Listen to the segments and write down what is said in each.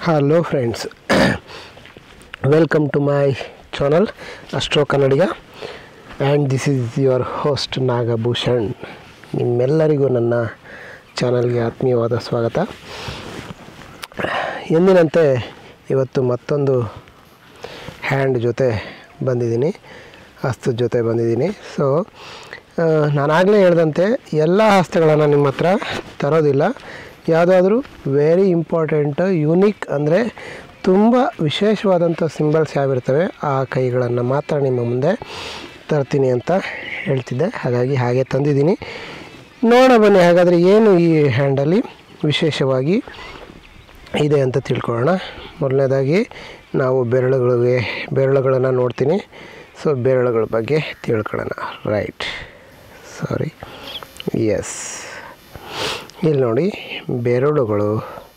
hello friends welcome to my channel astro Kannadiga and this is your host Nagabhushan ನಿಮ್ಮೆಲ್ಲರಿಗೂ ನನ್ನ ಚಾನಲ್ಗೆ ಆತ್ಮೀಯವಾದ ಸ್ವಾಗತ ಎಂದಿನಂತೆ ಇವತ್ತು ಮತ್ತೊಂದು ಹ್ಯಾಂಡ್ ಜೊತೆ ಬಂದಿದ್ದೀನಿ ಹಸ್ತದ ಜೊತೆ ಬಂದಿದ್ದೀನಿ ಸೊ ನಾನಾಗಲೇ ಹೇಳ್ದಂತೆ ಎಲ್ಲ ಹಸ್ತಗಳನ್ನು ನಿಮ್ಮ ಹತ್ರ ತರೋದಿಲ್ಲ ಯಾವುದಾದ್ರೂ ವೆರಿ ಇಂಪಾರ್ಟೆಂಟ್ ಯುನೀಕ್ ಅಂದರೆ ತುಂಬ ವಿಶೇಷವಾದಂಥ ಸಿಂಬಲ್ಸ್ ಯಾವಿರ್ತವೆ ಆ ಕೈಗಳನ್ನು ಮಾತ್ರ ನಿಮ್ಮ ಮುಂದೆ ತರ್ತೀನಿ ಅಂತ ಹೇಳ್ತಿದ್ದೆ ಹಾಗಾಗಿ ಹಾಗೆ ತಂದಿದ್ದೀನಿ ನೋಡೋಣ ಬನ್ನಿ ಹಾಗಾದರೆ ಏನು ಈ ಹ್ಯಾಂಡಲ್ಲಿ ವಿಶೇಷವಾಗಿ ಇದೆ ಅಂತ ತಿಳ್ಕೊಳ್ಳೋಣ ಮೊದಲನೇದಾಗಿ ನಾವು ಬೆರಳುಗಳಿಗೆ ಬೆರಳುಗಳನ್ನು ನೋಡ್ತೀನಿ ಸೊ ಬೆರಳುಗಳ ಬಗ್ಗೆ ತಿಳ್ಕೊಳ್ಳೋಣ ರೈಟ್ ಸಾರಿ ಎಸ್ ಇಲ್ಲಿ ನೋಡಿ ಬೆರಳುಗಳು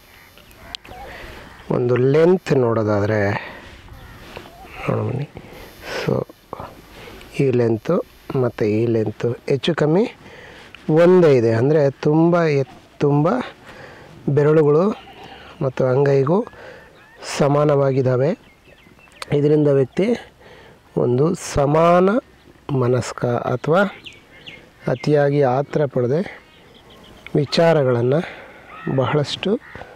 ಒಂದು ಲೆಂತ್ ನೋಡೋದಾದರೆ ನೋಡೋಣ ಸೊ ಈ ಲೆಂತು ಮತ್ತು ಈ ಲೆಂತು ಹೆಚ್ಚು ಕಮ್ಮಿ ಒಂದೇ ಇದೆ ಅಂದರೆ ತುಂಬ ಎತ್ ತುಂಬ ಬೆರಳುಗಳು ಮತ್ತು ಅಂಗೈಗೂ ಸಮಾನವಾಗಿದ್ದಾವೆ ಇದರಿಂದ ವ್ಯಕ್ತಿ ಒಂದು ಸಮಾನ ಮನಸ್ಕ ಅಥವಾ ಅತಿಯಾಗಿ ಆತರ ಪಡದೆ ವಿಚಾರಗಳನ್ನು ಬಹಳಷ್ಟು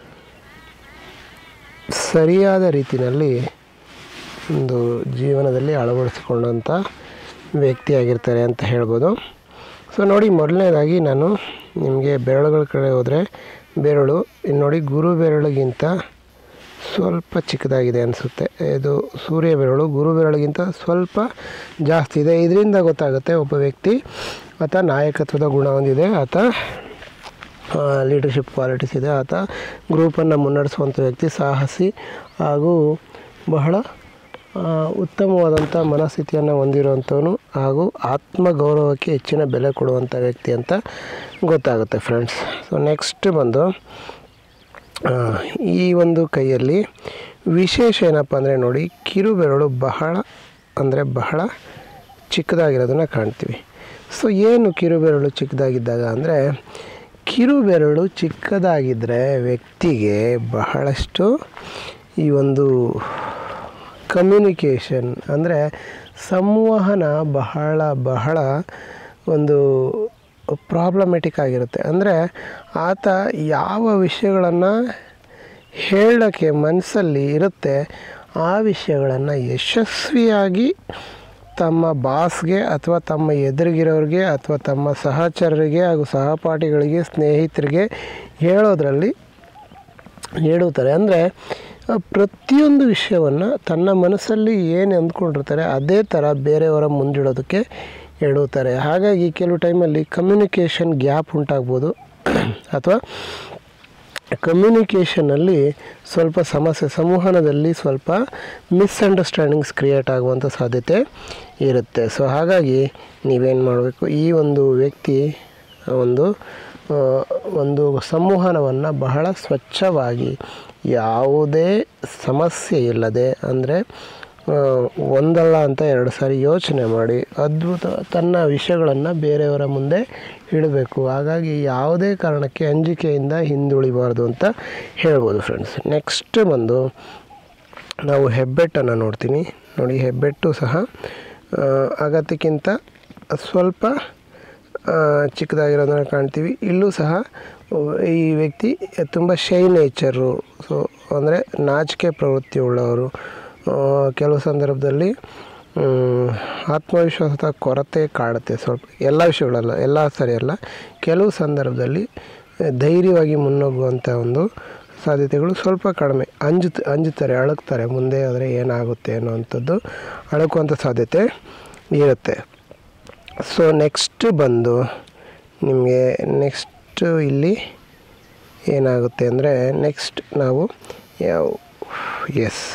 ಸರಿಯಾದ ರೀತಿಯಲ್ಲಿ ಒಂದು ಜೀವನದಲ್ಲಿ ಅಳವಡಿಸಿಕೊಂಡಂಥ ವ್ಯಕ್ತಿಯಾಗಿರ್ತಾರೆ ಅಂತ ಹೇಳ್ಬೋದು ಸೊ ನೋಡಿ ಮೊದಲನೇದಾಗಿ ನಾನು ನಿಮಗೆ ಬೆರಳುಗಳ ಕಡೆ ಹೋದರೆ ಬೆರಳು ಇಲ್ಲಿ ನೋಡಿ ಗುರು ಬೆರಳಿಗಿಂತ ಸ್ವಲ್ಪ ಚಿಕ್ಕದಾಗಿದೆ ಅನಿಸುತ್ತೆ ಇದು ಸೂರ್ಯ ಬೆರಳು ಗುರು ಬೆರಳಿಗಿಂತ ಸ್ವಲ್ಪ ಜಾಸ್ತಿ ಇದೆ ಇದರಿಂದ ಗೊತ್ತಾಗುತ್ತೆ ಒಬ್ಬ ವ್ಯಕ್ತಿ ಆತ ನಾಯಕತ್ವದ ಗುಣ ಹೊಂದಿದೆ ಆತ ಲೀಡರ್ಶಿಪ್ ಕ್ವಾಲಿಟೀಸ್ ಇದೆ ಆತ ಗ್ರೂಪನ್ನು ಮುನ್ನಡೆಸುವಂಥ ವ್ಯಕ್ತಿ ಸಾಹಸಿ ಹಾಗೂ ಬಹಳ ಉತ್ತಮವಾದಂಥ ಮನಸ್ಥಿತಿಯನ್ನು ಹೊಂದಿರುವಂಥವನು ಹಾಗೂ ಆತ್ಮಗೌರವಕ್ಕೆ ಹೆಚ್ಚಿನ ಬೆಲೆ ಕೊಡುವಂಥ ವ್ಯಕ್ತಿ ಅಂತ ಗೊತ್ತಾಗುತ್ತೆ ಫ್ರೆಂಡ್ಸ್ ಸೊ ನೆಕ್ಸ್ಟ್ ಬಂದು ಈ ಒಂದು ಕೈಯಲ್ಲಿ ವಿಶೇಷ ಏನಪ್ಪ ಅಂದರೆ ನೋಡಿ ಕಿರು ಬೆರಳು ಬಹಳ ಅಂದರೆ ಬಹಳ ಚಿಕ್ಕದಾಗಿರೋದನ್ನು ಕಾಣ್ತೀವಿ ಸೊ ಏನು ಕಿರು ಬೆರಳು ಚಿಕ್ಕದಾಗಿದ್ದಾಗ ಅಂದರೆ ಕಿರು ಬೆರಳು ಚಿಕ್ಕದಾಗಿದ್ದರೆ ವ್ಯಕ್ತಿಗೆ ಬಹಳಷ್ಟು ಈ ಒಂದು ಕಮ್ಯುನಿಕೇಷನ್ ಅಂದರೆ ಸಂವಹನ ಬಹಳ ಬಹಳ ಒಂದು ಪ್ರಾಬ್ಲಮೆಟಿಕ್ ಆಗಿರುತ್ತೆ ಅಂದರೆ ಆತ ಯಾವ ವಿಷಯಗಳನ್ನು ಹೇಳೋಕ್ಕೆ ಮನಸ್ಸಲ್ಲಿ ಇರುತ್ತೆ ಆ ವಿಷಯಗಳನ್ನು ಯಶಸ್ವಿಯಾಗಿ ತಮ್ಮ ಬಾಸ್ಗೆ ಅಥವಾ ತಮ್ಮ ಎದುರಿಗಿರೋರಿಗೆ ಅಥವಾ ತಮ್ಮ ಸಹಚರರಿಗೆ ಹಾಗೂ ಸಹಪಾಠಿಗಳಿಗೆ ಸ್ನೇಹಿತರಿಗೆ ಹೇಳೋದ್ರಲ್ಲಿ ಹೇಳುತ್ತಾರೆ ಅಂದರೆ ಪ್ರತಿಯೊಂದು ವಿಷಯವನ್ನು ತನ್ನ ಮನಸ್ಸಲ್ಲಿ ಏನು ಅಂದ್ಕೊಂಡಿರ್ತಾರೆ ಅದೇ ಥರ ಬೇರೆಯವರ ಮುಂದಿಡೋದಕ್ಕೆ ಹೇಳುತ್ತಾರೆ ಹಾಗಾಗಿ ಕೆಲವು ಟೈಮಲ್ಲಿ ಕಮ್ಯುನಿಕೇಷನ್ ಗ್ಯಾಪ್ ಉಂಟಾಗ್ಬೋದು ಅಥವಾ ಕಮ್ಯುನಿಕೇಷನಲ್ಲಿ ಸ್ವಲ್ಪ ಸಮಸ್ಯೆ ಸಂವಹನದಲ್ಲಿ ಸ್ವಲ್ಪ ಮಿಸ್ಅಂಡರ್ಸ್ಟ್ಯಾಂಡಿಂಗ್ಸ್ ಕ್ರಿಯೇಟ್ ಆಗುವಂಥ ಸಾಧ್ಯತೆ ಇರುತ್ತೆ ಸೊ ಹಾಗಾಗಿ ನೀವೇನು ಮಾಡಬೇಕು ಈ ಒಂದು ವ್ಯಕ್ತಿ ಒಂದು ಒಂದು ಸಂವಹನವನ್ನು ಬಹಳ ಸ್ವಚ್ಛವಾಗಿ ಯಾವುದೇ ಸಮಸ್ಯೆ ಇಲ್ಲದೆ ಅಂದರೆ ಒಂದಲ್ಲ ಅಂತ ಎರಡು ಸಾರಿ ಯೋಚನೆ ಮಾಡಿ ಅದ್ಭುತ ತನ್ನ ವಿಷಯಗಳನ್ನು ಬೇರೆಯವರ ಮುಂದೆ ಇಡಬೇಕು ಹಾಗಾಗಿ ಯಾವುದೇ ಕಾರಣಕ್ಕೆ ಅಂಜಿಕೆಯಿಂದ ಹಿಂದುಳಿಬಾರ್ದು ಅಂತ ಹೇಳ್ಬೋದು ಫ್ರೆಂಡ್ಸ್ ನೆಕ್ಸ್ಟ್ ಬಂದು ನಾವು ಹೆಬ್ಬೆಟ್ಟನ್ನು ನೋಡ್ತೀನಿ ನೋಡಿ ಹೆಬ್ಬೆಟ್ಟು ಸಹ ಅಗತ್ಯಕ್ಕಿಂತ ಸ್ವಲ್ಪ ಚಿಕ್ಕದಾಗಿರೋದನ್ನು ಕಾಣ್ತೀವಿ ಇಲ್ಲೂ ಸಹ ಈ ವ್ಯಕ್ತಿ ತುಂಬ ಶೈ ನೇಚರು ಸೊ ಅಂದರೆ ನಾಚಿಕೆ ಪ್ರವೃತ್ತಿ ಉಳ್ಳವರು ಕೆಲವು ಸಂದರ್ಭದಲ್ಲಿ ಆತ್ಮವಿಶ್ವಾಸದ ಕೊರತೆ ಕಾಡುತ್ತೆ ಸ್ವಲ್ಪ ಎಲ್ಲ ವಿಷಯಗಳಲ್ಲ ಎಲ್ಲ ಸರಿಯಲ್ಲ ಕೆಲವು ಸಂದರ್ಭದಲ್ಲಿ ಧೈರ್ಯವಾಗಿ ಮುನ್ನುಗ್ಗುವಂಥ ಒಂದು ಸಾಧ್ಯತೆಗಳು ಸ್ವಲ್ಪ ಕಡಿಮೆ ಅಂಜು ಅಂಜುತ್ತಾರೆ ಅಳುಕ್ತಾರೆ ಮುಂದೆ ಆದರೆ ಏನಾಗುತ್ತೆ ಅನ್ನೋವಂಥದ್ದು ಅಳುಕುವಂಥ ಸಾಧ್ಯತೆ ಇರುತ್ತೆ ಸೊ ನೆಕ್ಸ್ಟ್ ಬಂದು ನಿಮಗೆ ನೆಕ್ಸ್ಟು ಇಲ್ಲಿ ಏನಾಗುತ್ತೆ ಅಂದರೆ ನೆಕ್ಸ್ಟ್ ನಾವು ಯಾವ ಎಸ್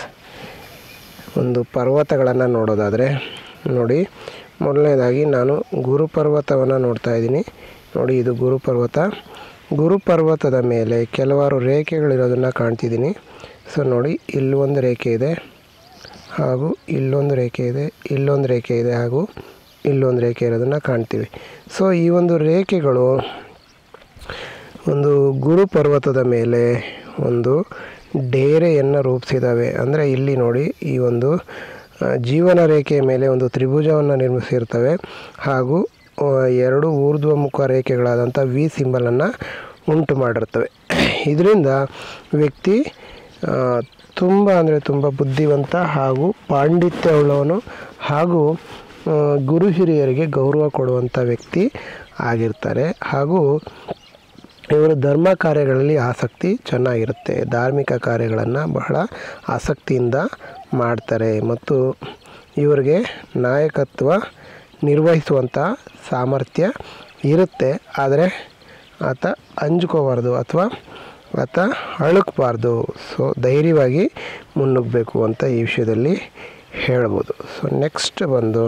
ಒಂದು ಪರ್ವತಗಳನ್ನು ನೋಡೋದಾದರೆ ನೋಡಿ ಮೊದಲನೇದಾಗಿ ನಾನು ಗುರು ಪರ್ವತವನ್ನು ನೋಡ್ತಾ ಇದ್ದೀನಿ ನೋಡಿ ಇದು ಗುರು ಪರ್ವತ ಗುರು ಪರ್ವತದ ಮೇಲೆ ಕೆಲವಾರು ರೇಖೆಗಳಿರೋದನ್ನು ಕಾಣ್ತಿದ್ದೀನಿ ಸೊ ನೋಡಿ ಇಲ್ಲೊಂದು ರೇಖೆ ಇದೆ ಹಾಗೂ ಇಲ್ಲೊಂದು ರೇಖೆ ಇದೆ ಇಲ್ಲೊಂದು ರೇಖೆ ಇದೆ ಹಾಗೂ ಇಲ್ಲೊಂದು ರೇಖೆ ಇರೋದನ್ನು ಕಾಣ್ತೀವಿ ಸೊ ಈ ಒಂದು ರೇಖೆಗಳು ಒಂದು ಗುರು ಪರ್ವತದ ಮೇಲೆ ಒಂದು ಡೇರೆಯನ್ನು ರೂಪಿಸಿದ್ದಾವೆ ಅಂದರೆ ಇಲ್ಲಿ ನೋಡಿ ಈ ಒಂದು ಆ, ಜೀವನ ರೇಖೆಯ ಮೇಲೆ ಒಂದು ತ್ರಿಭುಜವನ್ನು ನಿರ್ಮಿಸಿರ್ತವೆ ಹಾಗೂ ಆ, ಎರಡು ಊರ್ಧ್ವಮುಖ ರೇಖೆಗಳಾದಂಥ ವಿ ಸಿಂಬಲನ್ನು ಉಂಟು ಮಾಡಿರ್ತವೆ ಇದರಿಂದ ವ್ಯಕ್ತಿ ಆ, ತುಂಬ ಅಂದರೆ ತುಂಬ ಬುದ್ಧಿವಂತ ಹಾಗೂ ಪಾಂಡಿತ್ಯವುಳ್ಳವನು ಹಾಗೂ ಆ, ಗುರು ಹಿರಿಯರಿಗೆ ಗೌರವ ಕೊಡುವಂಥ ವ್ಯಕ್ತಿ ಆಗಿರ್ತಾರೆ ಹಾಗೂ ಇವರು ಧರ್ಮ ಕಾರ್ಯಗಳಲ್ಲಿ ಆಸಕ್ತಿ ಚೆನ್ನಾಗಿರುತ್ತೆ ಧಾರ್ಮಿಕ ಕಾರ್ಯಗಳನ್ನು ಬಹಳ ಆಸಕ್ತಿಯಿಂದ ಮಾಡ್ತಾರೆ ಮತ್ತು ಇವರಿಗೆ ನಾಯಕತ್ವ ನಿರ್ವಹಿಸುವಂಥ ಸಾಮರ್ಥ್ಯ ಇರುತ್ತೆ ಆದರೆ ಆತ ಅಂಜ್ಕೋಬಾರ್ದು ಅಥವಾ ಆತ ಅಳುಕಬಾರ್ದು ಸೊ ಧೈರ್ಯವಾಗಿ ಮುನ್ನುಗ್ಗಬೇಕು ಅಂತ ಈ ವಿಷಯದಲ್ಲಿ ಹೇಳ್ಬೋದು ಸೊ ನೆಕ್ಸ್ಟ್ ಬಂದು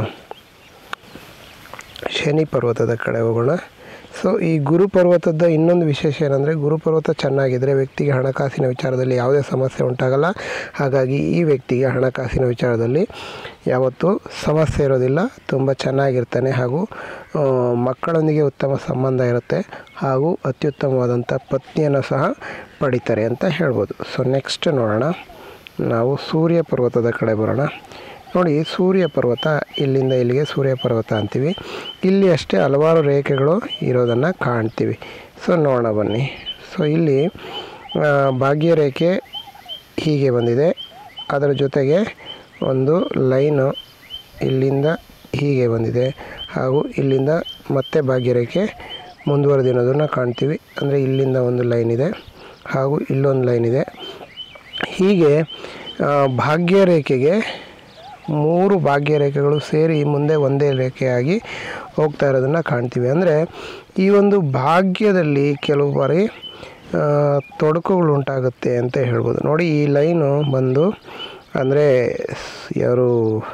ಶನಿ ಪರ್ವತದ ಕಡೆ ಹೋಗೋಣ ಸೊ ಈ ಗುರು ಪರ್ವತದ ಇನ್ನೊಂದು ವಿಶೇಷ ಏನಂದರೆ ಗುರು ಪರ್ವತ ಚೆನ್ನಾಗಿದ್ದರೆ ವ್ಯಕ್ತಿಗೆ ಹಣಕಾಸಿನ ವಿಚಾರದಲ್ಲಿ ಯಾವುದೇ ಸಮಸ್ಯೆ ಉಂಟಾಗಲ್ಲ ಹಾಗಾಗಿ ಈ ವ್ಯಕ್ತಿಗೆ ಹಣಕಾಸಿನ ವಿಚಾರದಲ್ಲಿ ಯಾವತ್ತೂ ಸಮಸ್ಯೆ ಇರೋದಿಲ್ಲ ತುಂಬ ಚೆನ್ನಾಗಿರ್ತಾನೆ ಹಾಗೂ ಆ, ಮಕ್ಕಳೊಂದಿಗೆ ಉತ್ತಮ ಸಂಬಂಧ ಇರುತ್ತೆ ಹಾಗೂ ಅತ್ಯುತ್ತಮವಾದಂಥ ಪತ್ನಿಯನ್ನು ಸಹ ಪಡಿತಾರೆ ಅಂತ ಹೇಳ್ಬೋದು ಸೊ ನೆಕ್ಸ್ಟ್ ನೋಡೋಣ ನಾವು ಸೂರ್ಯ ಪರ್ವತದ ಕಡೆ ಬರೋಣ ನೋಡಿ ಸೂರ್ಯ ಪರ್ವತ ಇಲ್ಲಿಂದ ಇಲ್ಲಿಗೆ ಸೂರ್ಯ ಪರ್ವತ ಅಂತೀವಿ ಇಲ್ಲಿ ಅಷ್ಟೇ ಹಲವಾರು ರೇಖೆಗಳು ಇರೋದನ್ನು ಕಾಣ್ತೀವಿ ಸೊ ನೋಡೋಣ ಬನ್ನಿ ಸೊ ಇಲ್ಲಿ ಆ, ಭಾಗ್ಯರೇಖೆ ಹೀಗೆ ಬಂದಿದೆ ಅದರ ಜೊತೆಗೆ ಒಂದು ಲೈನು ಇಲ್ಲಿಂದ ಹೀಗೆ ಬಂದಿದೆ ಹಾಗೂ ಇಲ್ಲಿಂದ ಮತ್ತೆ ಭಾಗ್ಯರೇಖೆ ಮುಂದುವರೆದಿರೋದನ್ನು ಕಾಣ್ತೀವಿ ಅಂದರೆ ಇಲ್ಲಿಂದ ಒಂದು ಲೈನ್ ಇದೆ ಹಾಗೂ ಇಲ್ಲೊಂದು ಲೈನ್ ಇದೆ ಹೀಗೆ ಆ, ಭಾಗ್ಯರೇಖೆಗೆ ಮೂರು ಭಾಗ್ಯರೇಖೆಗಳು ಸೇರಿ ಮುಂದೆ ಒಂದೇ ರೇಖೆಯಾಗಿ ಹೋಗ್ತಾ ಇರೋದನ್ನು ಕಾಣ್ತೀವಿ ಅಂದರೆ ಈ ಒಂದು ಭಾಗ್ಯದಲ್ಲಿ ಕೆಲವು ಬಾರಿ ಆ, ತೊಡಕುಗಳು ಉಂಟಾಗುತ್ತೆ ಅಂತ ಹೇಳ್ಬೋದು ನೋಡಿ ಈ ಲೈನು ಬಂದು ಅಂದರೆ ಯಾರು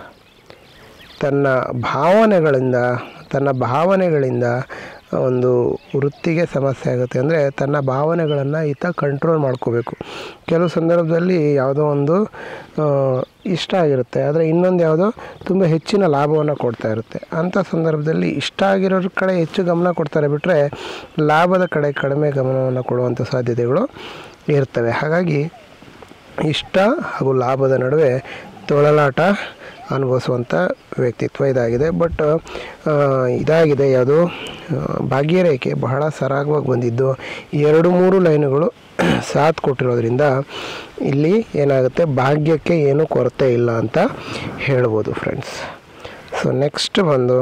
ತನ್ನ ಭಾವನೆಗಳಿಂದ ತನ್ನ ಭಾವನೆಗಳಿಂದ ಒಂದು ವೃತ್ತಿಗೆ ಸಮಸ್ಯೆ ಆಗುತ್ತೆ ಅಂದರೆ ತನ್ನ ಭಾವನೆಗಳನ್ನು ಈತ ಕಂಟ್ರೋಲ್ ಮಾಡ್ಕೋಬೇಕು ಕೆಲವು ಸಂದರ್ಭದಲ್ಲಿ ಯಾವುದೋ ಒಂದು ಆ, ಇಷ್ಟ ಆಗಿರುತ್ತೆ ಆದರೆ ಇನ್ನೊಂದು ಯಾವುದೋ ತುಂಬ ಹೆಚ್ಚಿನ ಲಾಭವನ್ನು ಕೊಡ್ತಾ ಇರುತ್ತೆ ಅಂಥ ಸಂದರ್ಭದಲ್ಲಿ ಇಷ್ಟ ಆಗಿರೋರ ಕಡೆ ಹೆಚ್ಚು ಗಮನ ಕೊಡ್ತಾರೆ ಬಿಟ್ಟರೆ ಲಾಭದ ಕಡೆ ಕಡಿಮೆ ಗಮನವನ್ನು ಕೊಡುವಂಥ ಸಾಧ್ಯತೆಗಳು ಇರ್ತವೆ ಹಾಗಾಗಿ ಇಷ್ಟ ಹಾಗೂ ಲಾಭದ ನಡುವೆ ತೊಳಲಾಟ ಅನುಭವಿಸುವಂಥ ವ್ಯಕ್ತಿತ್ವ ಇದಾಗಿದೆ ಬಟ್ ಇದಾಗಿದೆ ಯಾವುದು ಆ, ಭಾಗ್ಯರೇಖೆ ಬಹಳ ಸರಾಗವಾಗಿ ಬಂದಿದ್ದು ಎರಡು ಮೂರು ಲೈನುಗಳು ಸಾಥ್ ಕೊಟ್ಟಿರೋದ್ರಿಂದ ಇಲ್ಲಿ ಏನಾಗುತ್ತೆ ಭಾಗ್ಯಕ್ಕೆ ಏನೂ ಕೊರತೆ ಇಲ್ಲ ಅಂತ ಹೇಳ್ಬೋದು ಫ್ರೆಂಡ್ಸ್ ಸೊ ನೆಕ್ಸ್ಟ್ ಬಂದು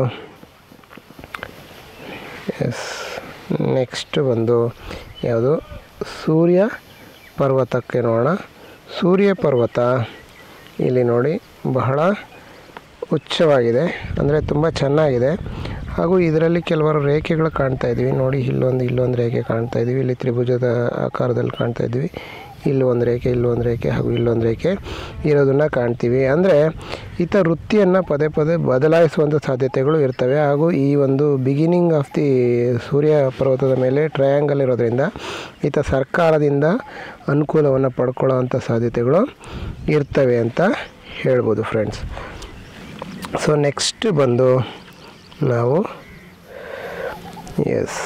ಎಸ್ ನೆಕ್ಸ್ಟ್ ಬಂದು ಯಾವುದು ಸೂರ್ಯ ಪರ್ವತಕ್ಕೆ ನೋಡೋಣ ಸೂರ್ಯ ಪರ್ವತ ಇಲ್ಲಿ ನೋಡಿ ಬಹಳ ಉಚ್ಚವಾಗಿದೆ ಅಂದರೆ ತುಂಬ ಚೆನ್ನಾಗಿದೆ ಹಾಗೂ ಇದರಲ್ಲಿ ಕೆಲವರು ರೇಖೆಗಳು ಕಾಣ್ತಾ ಇದ್ದೀವಿ ನೋಡಿ ಇಲ್ಲೊಂದು ಇಲ್ಲೊಂದು ರೇಖೆ ಕಾಣ್ತಾ ಇದ್ದೀವಿ ಇಲ್ಲಿ ತ್ರಿಭುಜದ ಆಕಾರದಲ್ಲಿ ಕಾಣ್ತಾ ಇದ್ದೀವಿ ಇಲ್ಲಿ ಒಂದು ರೇಖೆ ಇಲ್ಲೊಂದು ರೇಖೆ ಹಾಗೂ ಇಲ್ಲೊಂದು ರೇಖೆ ಇರೋದನ್ನು ಕಾಣ್ತೀವಿ ಅಂದರೆ ಈತ ವೃತ್ತಿಯನ್ನು ಪದೇ ಪದೇ ಬದಲಾಯಿಸುವಂಥ ಸಾಧ್ಯತೆಗಳು ಇರ್ತವೆ ಹಾಗೂ ಈ ಒಂದು ಬಿಗಿನಿಂಗ್ ಆಫ್ ದಿ ಸೂರ್ಯ ಪರ್ವತದ ಮೇಲೆ ಟ್ರಯಾಂಗಲ್ ಇರೋದ್ರಿಂದ ಈತ ಸರ್ಕಾರದಿಂದ ಅನುಕೂಲವನ್ನು ಪಡ್ಕೊಳ್ಳೋವಂಥ ಸಾಧ್ಯತೆಗಳು ಇರ್ತವೆ ಅಂತ ಹೇಳ್ಬೋದು ಫ್ರೆಂಡ್ಸ್ ಸೊ ನೆಕ್ಸ್ಟ್ ಬಂದು ನಾವು ಎಸ್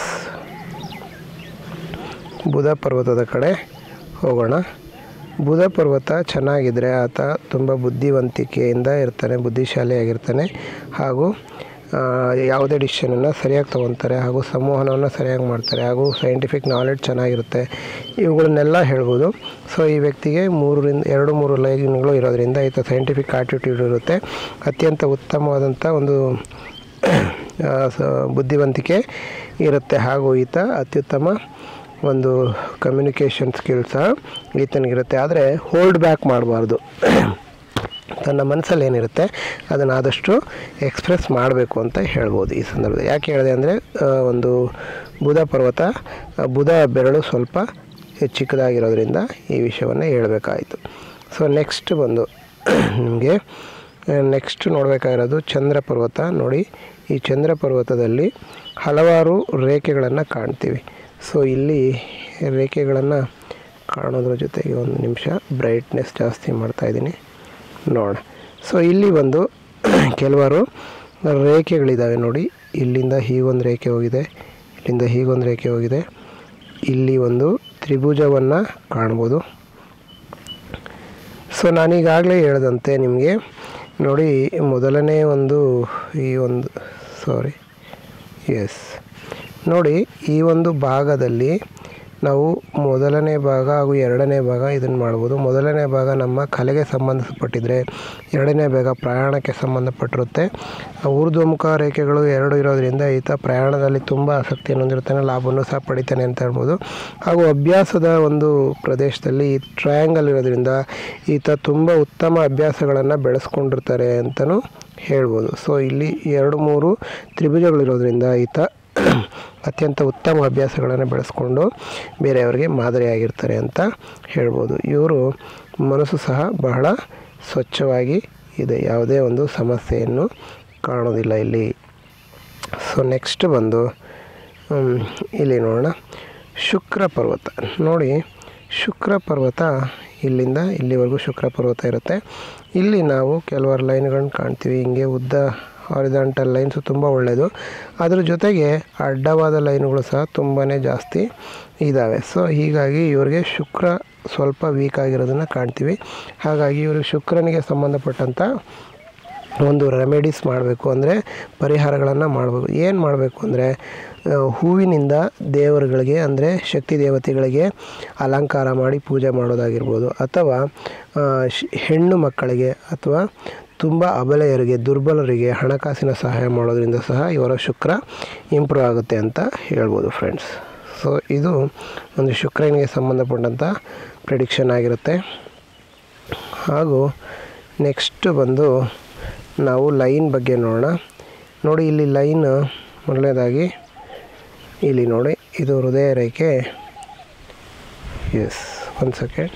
ಬುಧ ಪರ್ವತದ ಕಡೆ ಹೋಗೋಣ ಬುಧ ಪರ್ವತ ಚೆನ್ನಾಗಿದ್ದರೆ ಆತ ತುಂಬ ಬುದ್ಧಿವಂತಿಕೆಯಿಂದ ಇರ್ತಾನೆ ಬುದ್ಧಿಶಾಲಿಯಾಗಿರ್ತಾನೆ ಹಾಗೂ ಆ, ಯಾವುದೇ ಡಿಸಿಷನನ್ನು ಸರಿಯಾಗಿ ತೊಗೊತಾರೆ ಹಾಗೂ ಸಂವಹನವನ್ನು ಸರಿಯಾಗಿ ಮಾಡ್ತಾರೆ ಹಾಗೂ ಸೈಂಟಿಫಿಕ್ ನಾಲೆಡ್ಜ್ ಚೆನ್ನಾಗಿರುತ್ತೆ ಇವುಗಳನ್ನೆಲ್ಲ ಹೇಳ್ಬೋದು ಸೊ ಈ ವ್ಯಕ್ತಿಗೆ ಮೂರರಿಂದ ಎರಡು ಮೂರು ಲೈನ್ಗಳು ಇರೋದ್ರಿಂದ ಈತ ಸೈಂಟಿಫಿಕ್ ಆಟಿಟ್ಯೂಡ್ ಇರುತ್ತೆ ಅತ್ಯಂತ ಉತ್ತಮವಾದಂಥ ಒಂದು ಆ, ಸ- ಬುದ್ಧಿವಂತಿಕೆ ಇರುತ್ತೆ ಹಾಗೂ ಈತ ಅತ್ಯುತ್ತಮ ಒಂದು ಕಮ್ಯುನಿಕೇಷನ್ ಸ್ಕಿಲ್ ಸಹ ಈತನಿಗಿರುತ್ತೆ ಆದರೆ ಹೋಲ್ಡ್ ಬ್ಯಾಕ್ ಮಾಡಬಾರ್ದು ತನ್ನ ಮನಸ್ಸಲ್ಲಿ ಏನಿರುತ್ತೆ ಅದನ್ನು ಆದಷ್ಟು ಎಕ್ಸ್ಪ್ರೆಸ್ ಮಾಡಬೇಕು ಅಂತ ಹೇಳ್ಬೋದು ಈ ಸಂದರ್ಭದಲ್ಲಿ ಯಾಕೆ ಹೇಳಿದೆ ಅಂದರೆ ಒಂದು ಬುಧ ಪರ್ವತ ಆ, ಬುಧ ಬೆರಳು ಸ್ವಲ್ಪ ಚಿಕ್ಕದಾಗಿರೋದ್ರಿಂದ ಈ ವಿಷಯವನ್ನು ಹೇಳಬೇಕಾಯಿತು ಸೊ ನೆಕ್ಸ್ಟ್ ಬಂದು ನಿಮಗೆ ನೆಕ್ಸ್ಟ್ ನೋಡಬೇಕಾಗಿರೋದು ಚಂದ್ರ ಪರ್ವತ ನೋಡಿ ಈ ಚಂದ್ರ ಪರ್ವತದಲ್ಲಿ ಹಲವಾರು ರೇಖೆಗಳನ್ನು ಕಾಣ್ತೀವಿ ಸೊ ಇಲ್ಲಿ ರೇಖೆಗಳನ್ನು ಕಾಣೋದ್ರ ಜೊತೆಗೆ ಒಂದು ನಿಮಿಷ ಬ್ರೈಟ್ನೆಸ್ ಜಾಸ್ತಿ ಮಾಡ್ತಾಯಿದ್ದೀನಿ ನೋಡೋಣ ಸೊ ಇಲ್ಲಿ ಒಂದು ಕೆಲವರು ರೇಖೆಗಳಿದ್ದಾವೆ ನೋಡಿ ಇಲ್ಲಿಂದ ಹೀಗೊಂದು ರೇಖೆ ಹೋಗಿದೆ ಇಲ್ಲಿಂದ ಹೀಗೊಂದು ರೇಖೆ ಹೋಗಿದೆ ಇಲ್ಲಿ ಒಂದು ತ್ರಿಭುಜವನ್ನು ಕಾಣ್ಬೋದು ಸೊ ನಾನೀಗಾಗಲೇ ಹೇಳ್ದಂತೆ ನಿಮಗೆ ನೋಡಿ ಮೊದಲನೇ ಒಂದು ಈ ಒಂದು ಸಾರಿ ಎಸ್ ನೋಡಿ ಈ ಒಂದು ಭಾಗದಲ್ಲಿ ನಾವು ಮೊದಲನೇ ಭಾಗ ಹಾಗೂ ಎರಡನೇ ಭಾಗ ಇದನ್ನು ಮಾಡ್ಬೋದು ಮೊದಲನೇ ಭಾಗ ನಮ್ಮ ಕಲೆಗೆ ಸಂಬಂಧಪಟ್ಟಿದ್ರೆ ಎರಡನೇ ಭಾಗ ಪ್ರಯಾಣಕ್ಕೆ ಸಂಬಂಧಪಟ್ಟಿರುತ್ತೆ ಆ ಊರ್ಧ್ವಮುಖ ರೇಖೆಗಳು ಎರಡು ಇರೋದ್ರಿಂದ ಈತ ಪ್ರಯಾಣದಲ್ಲಿ ತುಂಬ ಆಸಕ್ತಿಯನ್ನು ಹೊಂದಿರ್ತಾನೆ ಲಾಭವನ್ನು ಸಹ ಪಡಿತಾನೆ ಅಂತ ಹೇಳ್ಬೋದು ಹಾಗೂ ಅಭ್ಯಾಸದ ಒಂದು ಪ್ರದೇಶದಲ್ಲಿ ಈ ಟ್ರಯಾಂಗಲ್ ಇರೋದ್ರಿಂದ ಈತ ತುಂಬ ಉತ್ತಮ ಅಭ್ಯಾಸಗಳನ್ನು ಬೆಳೆಸ್ಕೊಂಡಿರ್ತಾರೆ ಅಂತಲೂ ಹೇಳ್ಬೋದು ಸೊ ಇಲ್ಲಿ ಎರಡು ಮೂರು ತ್ರಿಭುಜಗಳಿರೋದ್ರಿಂದ ಈತ ಅತ್ಯಂತ ಉತ್ತಮ ಅಭ್ಯಾಸಗಳನ್ನು ಬೆಳೆಸ್ಕೊಂಡು ಬೇರೆಯವರಿಗೆ ಮಾದರಿಯಾಗಿರ್ತಾರೆ ಅಂತ ಹೇಳ್ಬೋದು ಇವರು ಮನಸ್ಸು ಸಹ ಬಹಳ ಸ್ವಚ್ಛವಾಗಿ ಇದೆ ಯಾವುದೇ ಒಂದು ಸಮಸ್ಯೆಯನ್ನು ಕಾಣೋದಿಲ್ಲ ಇಲ್ಲಿ ಸೊ ನೆಕ್ಸ್ಟ್ ಬಂದು ಹ್ಮ್, ಇಲ್ಲಿ ನೋಡೋಣ ಶುಕ್ರ ಪರ್ವತ ನೋಡಿ ಶುಕ್ರ ಪರ್ವತ ಇಲ್ಲಿಂದ ಇಲ್ಲಿವರೆಗೂ ಶುಕ್ರ ಪರ್ವತ ಇರುತ್ತೆ ಇಲ್ಲಿ ನಾವು ಕೆಲವಾರು ಲೈನ್ಗಳನ್ನ ಕಾಣ್ತೀವಿ ಹಿಂಗೆ ಉದ್ದ ಹಾರಿದಾಂಟಲ್ ಲೈನ್ಸು ತುಂಬ ಒಳ್ಳೆಯದು ಅದ್ರ ಜೊತೆಗೆ ಅಡ್ಡವಾದ ಲೈನ್ಗಳು ಸಹ ತುಂಬಾ ಜಾಸ್ತಿ ಇದ್ದಾವೆ ಸೊ ಹೀಗಾಗಿ ಇವ್ರಿಗೆ ಶುಕ್ರ ಸ್ವಲ್ಪ ವೀಕ್ ಆಗಿರೋದನ್ನು ಕಾಣ್ತೀವಿ ಹಾಗಾಗಿ ಇವರು ಶುಕ್ರನಿಗೆ ಸಂಬಂಧಪಟ್ಟಂಥ ಒಂದು ರೆಮಿಡೀಸ್ ಮಾಡಬೇಕು ಅಂದರೆ ಪರಿಹಾರಗಳನ್ನು ಮಾಡಬೇಕು ಏನು ಮಾಡಬೇಕು ಅಂದರೆ ಆ, ಹೂವಿನಿಂದ ದೇವರುಗಳಿಗೆ ಅಂದರೆ ಶಕ್ತಿ ದೇವತೆಗಳಿಗೆ ಅಲಂಕಾರ ಮಾಡಿ ಪೂಜೆ ಮಾಡೋದಾಗಿರ್ಬೋದು ಅಥವಾ ಆ, ಶ್- ಹೆಣ್ಣು ಮಕ್ಕಳಿಗೆ ಅಥವಾ ತುಂಬ ಅಬಲೆಯರಿಗೆ ದುರ್ಬಲರಿಗೆ ಹಣಕಾಸಿನ ಸಹಾಯ ಮಾಡೋದ್ರಿಂದ ಸಹ ಇವರ ಶುಕ್ರ ಇಂಪ್ರೂವ್ ಆಗುತ್ತೆ ಅಂತ ಹೇಳ್ಬೋದು ಫ್ರೆಂಡ್ಸ್ ಸೊ ಇದು ಒಂದು ಶುಕ್ರನಿಗೆ ಸಂಬಂಧಪಟ್ಟಂಥ ಪ್ರಿಡಿಕ್ಷನ್ ಆಗಿರುತ್ತೆ ಹಾಗೂ ನೆಕ್ಸ್ಟ್ ಬಂದು ನಾವು ಲೈನ್ ಬಗ್ಗೆ ನೋಡೋಣ ನೋಡಿ ಇಲ್ಲಿ ಲೈನ್ ಮೊದಲನೇದಾಗಿ ಇಲ್ಲಿ ನೋಡಿ ಇದು ಹೃದಯ ರೇಖೆ ಎಸ್ ಒಂದು ಸೆಕೆಂಡ್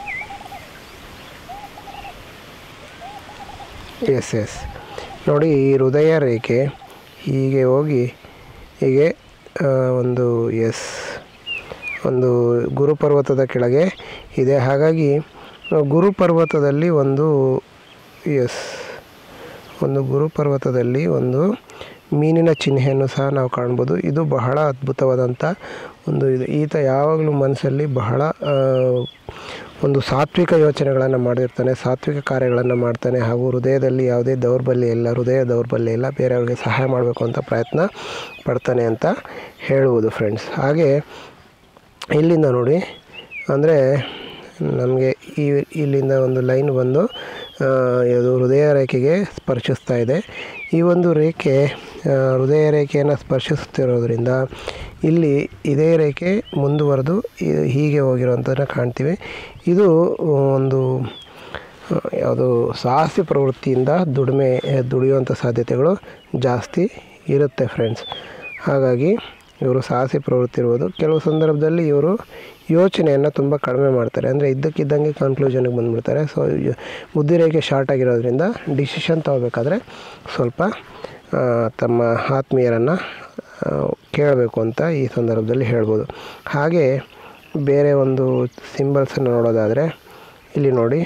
ಎಸ್ ಎಸ್ ನೋಡಿ ಈ ಹೃದಯ ರೇಖೆ ಹೀಗೆ ಹೋಗಿ ಹೀಗೆ ಆ, ಒಂದು ಎಸ್ ಒಂದು ಗುರುಪರ್ವತದ ಕೆಳಗೆ ಇದೆ ಹಾಗಾಗಿ ಆ, ಗುರುಪರ್ವತದಲ್ಲಿ ಒಂದು ಎಸ್ ಒಂದು ಗುರುಪರ್ವತದಲ್ಲಿ ಒಂದು ಮೀನಿನ ಚಿಹ್ನೆಯನ್ನು ಸಹ ನಾವು ಕಾಣ್ಬೋದು ಇದು ಬಹಳ ಅದ್ಭುತವಾದಂಥ ಒಂದು ಇದು ಈತ ಯಾವಾಗಲೂ ಮನಸ್ಸಲ್ಲಿ ಬಹಳ ಆ, ಒಂದು ಸಾತ್ವಿಕ ಯೋಚನೆಗಳನ್ನು ಮಾಡಿರ್ತಾನೆ ಸಾತ್ವಿಕ ಕಾರ್ಯಗಳನ್ನು ಮಾಡ್ತಾನೆ ಹಾಗೂ ಹೃದಯದಲ್ಲಿ ಯಾವುದೇ ದೌರ್ಬಲ್ಯ ಇಲ್ಲ ಹೃದಯ ದೌರ್ಬಲ್ಯ ಇಲ್ಲ ಬೇರೆಯವ್ರಿಗೆ ಸಹಾಯ ಮಾಡಬೇಕು ಅಂತ ಪ್ರಯತ್ನ ಪಡ್ತಾನೆ ಅಂತ ಹೇಳ್ಬೋದು ಫ್ರೆಂಡ್ಸ್ ಹಾಗೆ ಇಲ್ಲಿಂದ ನೋಡಿ ಅಂದರೆ ನಮಗೆ ಈ ಇಲ್ಲಿಂದ ಒಂದು ಲೈನ್ ಬಂದು ಆ, ಇದು ಹೃದಯ ರೇಖೆಗೆ ಸ್ಪರ್ಶಿಸ್ತಾ ಇದೆ ಈ ಒಂದು ರೇಖೆ ಆ, ಹೃದಯ ರೇಖೆಯನ್ನು ಸ್ಪರ್ಶಿಸುತ್ತಿರೋದ್ರಿಂದ ಇಲ್ಲಿ ಇದೇ ರೇಖೆ ಮುಂದುವರೆದು ಇ- ಹೀಗೆ ಹೋಗಿರೋಂಥದ್ದನ್ನ ಕಾಣ್ತೀವಿ ಇದು ಒಂದು ಯಾವುದು ಸಾಹಸಿ ಪ್ರವೃತ್ತಿಯಿಂದ ದುಡಿಮೆ ದುಡಿಯುವಂಥ ಸಾಧ್ಯತೆಗಳು ಜಾಸ್ತಿ ಇರುತ್ತೆ ಫ್ರೆಂಡ್ಸ್ ಹಾಗಾಗಿ ಇವರು ಸಾಹಸಿ ಪ್ರವೃತ್ತಿ ಇರ್ಬೋದು ಕೆಲವು ಸಂದರ್ಭದಲ್ಲಿ ಇವರು ಯೋಚನೆಯನ್ನು ತುಂಬ ಕಡಿಮೆ ಮಾಡ್ತಾರೆ ಅಂದರೆ ಇದ್ದಕ್ಕಿದ್ದಂಗೆ ಕನ್ಕ್ಲೂಷನ್ಗೆ ಬಂದುಬಿಡ್ತಾರೆ ಸೊ ಬುದ್ಧಿರೇಖೆ ಶಾರ್ಟ್ ಆಗಿರೋದ್ರಿಂದ ಡಿಸಿಷನ್ ತಗೋಬೇಕಾದ್ರೆ ಸ್ವಲ್ಪ ಆ, ತಮ್ಮ ಆತ್ಮೀಯರನ್ನು ಕೇಳಬೇಕು ಅಂತ ಈ ಸಂದರ್ಭದಲ್ಲಿ ಹೇಳ್ಬೋದು ಹಾಗೆ ಬೇರೆ ಒಂದು ಸಿಂಬಲ್ಸನ್ನು ನೋಡೋದಾದರೆ ಇಲ್ಲಿ ನೋಡಿ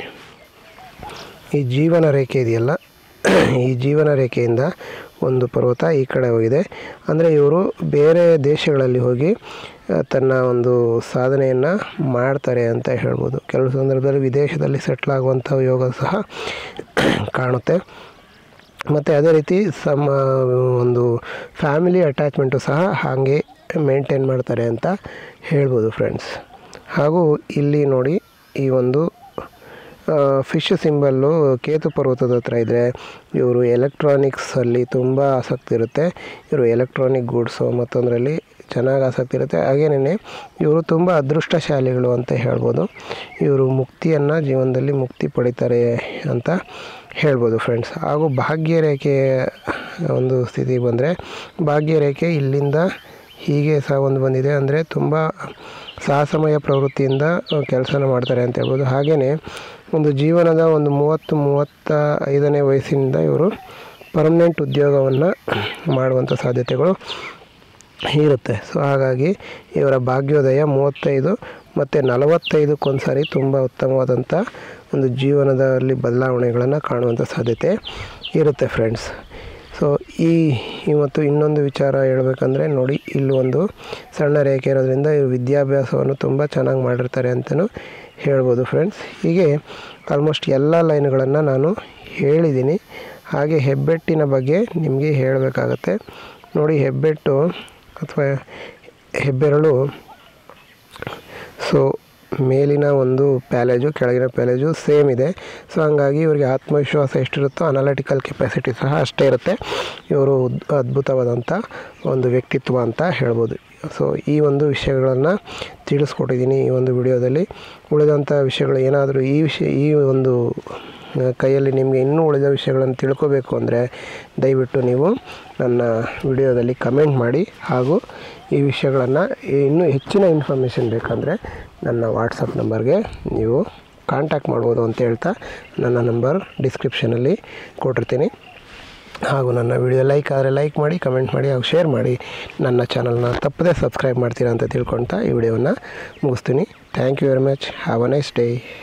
ಈ ಜೀವನ ರೇಖೆ ಇದೆಯಲ್ಲ ಈ ಜೀವನ ರೇಖೆಯಿಂದ ಒಂದು ಪರ್ವತ ಈ ಕಡೆ ಹೋಗಿದೆ ಅಂದರೆ ಇವರು ಬೇರೆ ದೇಶಗಳಲ್ಲಿ ಹೋಗಿ ಆ, ತನ್ನ ಒಂದು ಸಾಧನೆಯನ್ನು ಮಾಡ್ತಾರೆ ಅಂತ ಹೇಳ್ಬೋದು ಕೆಲವು ಸಂದರ್ಭದಲ್ಲಿ ವಿದೇಶದಲ್ಲಿ ಸೆಟ್ಲ್ ಆಗುವಂಥ ಯೋಗ ಸಹ ಕಾಣುತ್ತೆ ಮತ್ತು ಅದೇ ರೀತಿ ಸಮ ಒಂದು ಫ್ಯಾಮಿಲಿ ಅಟ್ಯಾಚ್ಮೆಂಟು ಸಹ ಹಾಗೆ ಮೇಂಟೈನ್ ಮಾಡ್ತಾರೆ ಅಂತ ಹೇಳ್ಬೋದು ಫ್ರೆಂಡ್ಸ್ ಹಾಗೂ ಇಲ್ಲಿ ನೋಡಿ ಈ ಒಂದು ಫಿಶ್ ಸಿಂಬಲ್ಲು ಕೇತು ಪರ್ವತದ ಹತ್ರ ಇದ್ದರೆ ಇವರು ಎಲೆಕ್ಟ್ರಾನಿಕ್ಸಲ್ಲಿ ತುಂಬ ಆಸಕ್ತಿ ಇರುತ್ತೆ ಇವರು ಎಲೆಕ್ಟ್ರಾನಿಕ್ ಗೂಡ್ಸು ಮತ್ತೊಂದರಲ್ಲಿ ಚೆನ್ನಾಗಿ ಆಸಕ್ತಿ ಇರುತ್ತೆ ಹಾಗೇನೇ ಇವರು ತುಂಬ ಅದೃಷ್ಟಶಾಲಿಗಳು ಅಂತ ಹೇಳ್ಬೋದು ಇವರು ಮುಕ್ತಿಯನ್ನು ಜೀವನದಲ್ಲಿ ಮುಕ್ತಿ ಪಡಿತಾರೆ ಅಂತ ಹೇಳ್ಬೋದು ಫ್ರೆಂಡ್ಸ್ ಹಾಗೂ ಭಾಗ್ಯರೇಖೆ ಒಂದು ಸ್ಥಿತಿ ಬಂದರೆ ಭಾಗ್ಯರೇಖೆ ಇಲ್ಲಿಂದ ಹೀಗೆ ಸಹ ಒಂದು ಬಂದಿದೆ ಅಂದರೆ ತುಂಬ ಸಾಹಸಮಯ ಪ್ರವೃತ್ತಿಯಿಂದ ಕೆಲಸನ ಮಾಡ್ತಾರೆ ಅಂತ ಹೇಳ್ಬೋದು ಹಾಗೆಯೇ ಒಂದು ಜೀವನದ ಒಂದು ಮೂವತ್ತು ಮೂವತ್ತ ಐದನೇ ವಯಸ್ಸಿನಿಂದ ಇವರು ಪರ್ಮನೆಂಟ್ ಉದ್ಯೋಗವನ್ನು ಮಾಡುವಂಥ ಸಾಧ್ಯತೆಗಳು ಇರುತ್ತೆ ಸೊ ಹಾಗಾಗಿ ಇವರ ಭಾಗ್ಯೋದಯ ಮೂವತ್ತೈದು ಮತ್ತು ನಲವತ್ತೈದಕ್ಕೊಂದು ಸಾರಿ ತುಂಬ ಉತ್ತಮವಾದಂಥ ಒಂದು ಜೀವನದಲ್ಲಿ ಬದಲಾವಣೆಗಳನ್ನು ಕಾಣುವಂಥ ಸಾಧ್ಯತೆ ಇರುತ್ತೆ ಫ್ರೆಂಡ್ಸ್ ಸೊ ಈ ಈ ಮತ್ತು ಇನ್ನೊಂದು ವಿಚಾರ ಹೇಳ್ಬೇಕಂದ್ರೆ ನೋಡಿ ಇಲ್ಲಿ ಒಂದು ಸಣ್ಣ ರೇಖೆ ಇರೋದ್ರಿಂದ ಇವರು ವಿದ್ಯಾಭ್ಯಾಸವನ್ನು ತುಂಬ ಚೆನ್ನಾಗಿ ಮಾಡಿರ್ತಾರೆ ಅಂತಲೂ ಹೇಳ್ಬೋದು ಫ್ರೆಂಡ್ಸ್ ಹೀಗೆ ಆಲ್ಮೋಸ್ಟ್ ಎಲ್ಲ ಲೈನ್ಗಳನ್ನು ನಾನು ಹೇಳಿದ್ದೀನಿ ಹಾಗೆ ಹೆಬ್ಬೆಟ್ಟಿನ ಬಗ್ಗೆ ನಿಮಗೆ ಹೇಳಬೇಕಾಗತ್ತೆ ನೋಡಿ ಹೆಬ್ಬೆಟ್ಟು ಅಥವಾ ಹೆಬ್ಬೆರಳು ಸೊ ಮೇಲಿನ ಒಂದು ಪ್ಯಾಲೇಜು ಕೆಳಗಿನ ಪ್ಯಾಲೇಜು ಸೇಮ್ ಇದೆ ಸೊ ಹಂಗಾಗಿ ಇವರಿಗೆ ಆತ್ಮವಿಶ್ವಾಸ ಎಷ್ಟಿರುತ್ತೋ ಅನಾಲಿಟಿಕಲ್ ಕೆಪಾಸಿಟಿ ಸಹ ಅಷ್ಟೇ ಇರುತ್ತೆ ಇವರು ಉದ್- ಅದ್ಭುತವಾದಂಥ ಒಂದು ವ್ಯಕ್ತಿತ್ವ ಅಂತ ಹೇಳ್ಬೋದು ಸೊ ಈ ಒಂದು ವಿಷಯಗಳನ್ನು ತಿಳಿಸ್ಕೊಟ್ಟಿದ್ದೀನಿ ಈ ಒಂದು ವಿಡಿಯೋದಲ್ಲಿ ಉಳಿದಂಥ ವಿಷಯಗಳು ಏನಾದರೂ ಈ ವಿಷಯ ಈ ಒಂದು ಆ, ಕೈಯಲ್ಲಿ ನಿಮಗೆ ಇನ್ನೂ ಉಳಿದ ವಿಷಯಗಳನ್ನು ತಿಳ್ಕೋಬೇಕು ಅಂದರೆ ದಯವಿಟ್ಟು ನೀವು ನನ್ನ ವಿಡಿಯೋದಲ್ಲಿ ಕಮೆಂಟ್ ಮಾಡಿ ಹಾಗೂ ಈ ವಿಷಯಗಳನ್ನು ಇನ್ನೂ ಹೆಚ್ಚಿನ ಇನ್ಫಾರ್ಮೇಷನ್ ಬೇಕಂದರೆ ನನ್ನ ವಾಟ್ಸಪ್ ನಂಬರ್ಗೆ ನೀವು ಕಾಂಟ್ಯಾಕ್ಟ್ ಮಾಡ್ಬೋದು ಅಂತ ಹೇಳ್ತಾ ನನ್ನ ನಂಬರ್ ಡಿಸ್ಕ್ರಿಪ್ಷನಲ್ಲಿ ಕೊಟ್ಟಿರ್ತೀನಿ ಹಾಗೂ ನನ್ನ ವಿಡಿಯೋ ಲೈಕ್ ಆದರೆ ಲೈಕ್ ಮಾಡಿ ಕಮೆಂಟ್ ಮಾಡಿ ಹಾಗೂ ಶೇರ್ ಮಾಡಿ ನನ್ನ ಚಾನಲ್ನ ತಪ್ಪದೇ ಸಬ್ಸ್ಕ್ರೈಬ್ ಮಾಡ್ತೀರಾ ಅಂತ ತಿಳ್ಕೊಳ್ತಾ ಈ ವಿಡಿಯೋವನ್ನು ಮುಗಿಸ್ತೀನಿ thank you very much have a nice day